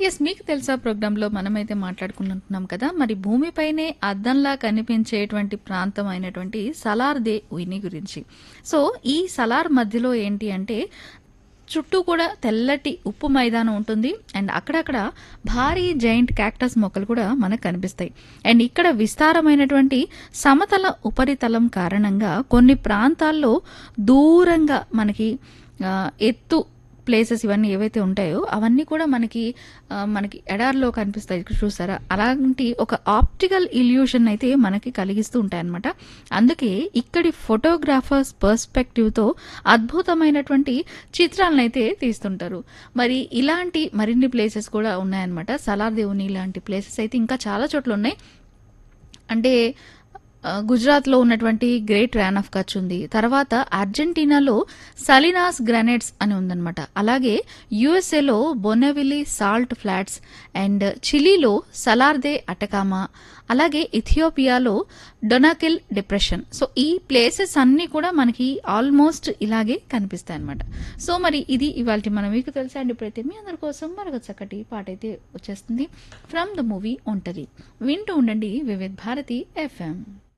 yes మీకు తెలుసా ప్రోగ్రాంలో మనమైతే మాట్లాడుకుంటున్నాం కదా మరి భూమిపైనే అద్దంలా కనిపించేటువంటి ప్రాంతం అయినటువంటి సలార్ దే ఉయిని గురించి సో ఈ సలార్ మధ్యలో ఏంటి అంటే చుట్టూ కూడా తెల్లటి ఉప్పు మైదానం ఉంటుంది అండ్ అక్కడక్కడ భారీ జైంట్ క్యాక్టస్ మొక్కలు కూడా మనకు కనిపిస్తాయి అండ్ ఇక్కడ విస్తారమైనటువంటి సమతల ఉపరితలం కారణంగా కొన్ని ప్రాంతాల్లో దూరంగా మనకి ఆ, ఎత్తు ప్లేసెస్ ఇవన్నీ ఏవైతే ఉంటాయో అవన్నీ కూడా మనకి ఆ, మనకి ఎడార్లో కనిపిస్తాయి ఇక్కడ చూసారా అలాంటి ఒక ఆప్టికల్ ఇల్యూషన్ అయితే మనకి కలిగిస్తూ ఉంటాయి అనమాట అందుకే ఇక్కడి ఫోటోగ్రాఫర్స్ పర్స్పెక్టివ్తో అద్భుతమైనటువంటి చిత్రాలను అయితే తీస్తుంటారు మరి ఇలాంటి మరిన్ని ప్లేసెస్ కూడా ఉన్నాయన్నమాట సలార్ దేవుని ఇలాంటి ప్లేసెస్ అయితే ఇంకా చాలా చోట్ల ఉన్నాయి అంటే ఆ, గుజరాత్లో ఉన్నటువంటి గ్రేట్ ర్యాన్ ఆఫ్ కచ్ ఉంది తర్వాత అర్జెంటీనాలో సలినాస్ గ్రానైట్స్ అని ఉందన్నమాట అలాగే యుఎస్ఏలో బొనెవిలి సాల్ట్ ఫ్లాట్స్ అండ్ చిలీలో సలార్దే అటకామా అలాగే ఇథియోపియాలో డొనాకిల్ డిప్రెషన్ సో ఈ ప్లేసెస్ అన్నీ కూడా మనకి ఆల్మోస్ట్ ఇలాగే కనిపిస్తాయి అనమాట సో మరి ఇది ఇవాళ మనం మీకు తెలుసా అండి ఇప్పుడైతే మీ అందరి కోసం మరొక చక్కటి పాట అయితే వచ్చేస్తుంది ఫ్రమ్ ద మూవీ ఒంటరి వింటూ ఉండండి వివిధ్ భారతి ఎఫ్ఎం